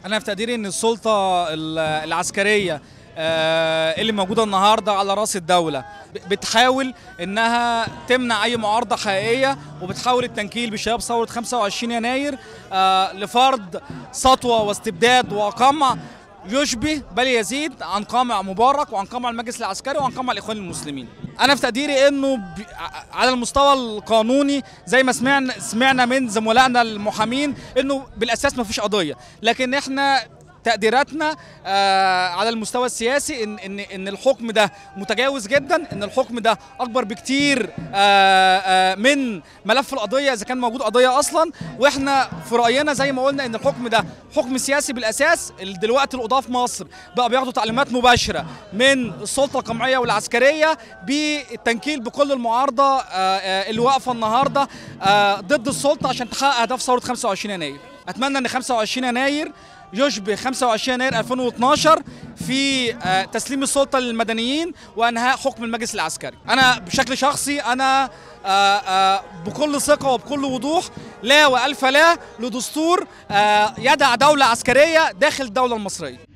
انا في تقديري ان السلطه العسكريه اللي موجوده النهارده على راس الدوله بتحاول انها تمنع اي معارضه حقيقيه وبتحاول التنكيل بشباب ثوره 25 يناير لفرض سطوه واستبداد وقمع يشبه بل يزيد عن قمع مبارك وعن قمع المجلس العسكري وعن قمع الاخوان المسلمين انا في تقديري انه على المستوى القانوني زي ما سمعنا سمعنا من زملائنا المحامين انه بالاساس ما فيش قضيه لكن احنا تقديراتنا آه على المستوى السياسي ان ان ان الحكم ده متجاوز جدا ان الحكم ده اكبر بكتير آه آه من ملف القضيه اذا كان موجود قضيه اصلا واحنا في راينا زي ما قلنا ان الحكم ده حكم سياسي بالاساس دلوقتي القضاه في مصر بقى بياخدوا تعليمات مباشره من السلطه القمعيه والعسكريه بالتنكيل بكل المعارضه اللي واقفه النهارده ضد السلطه عشان تحقق اهداف ثوره 25 يناير اتمنى ان 25 يناير يشبه 25 يناير 2012 في تسليم السلطه للمدنيين وانهاء حكم المجلس العسكري. انا بشكل شخصي انا بكل ثقه وبكل وضوح لا والف لا لدستور يدع دوله عسكريه داخل الدوله المصريه.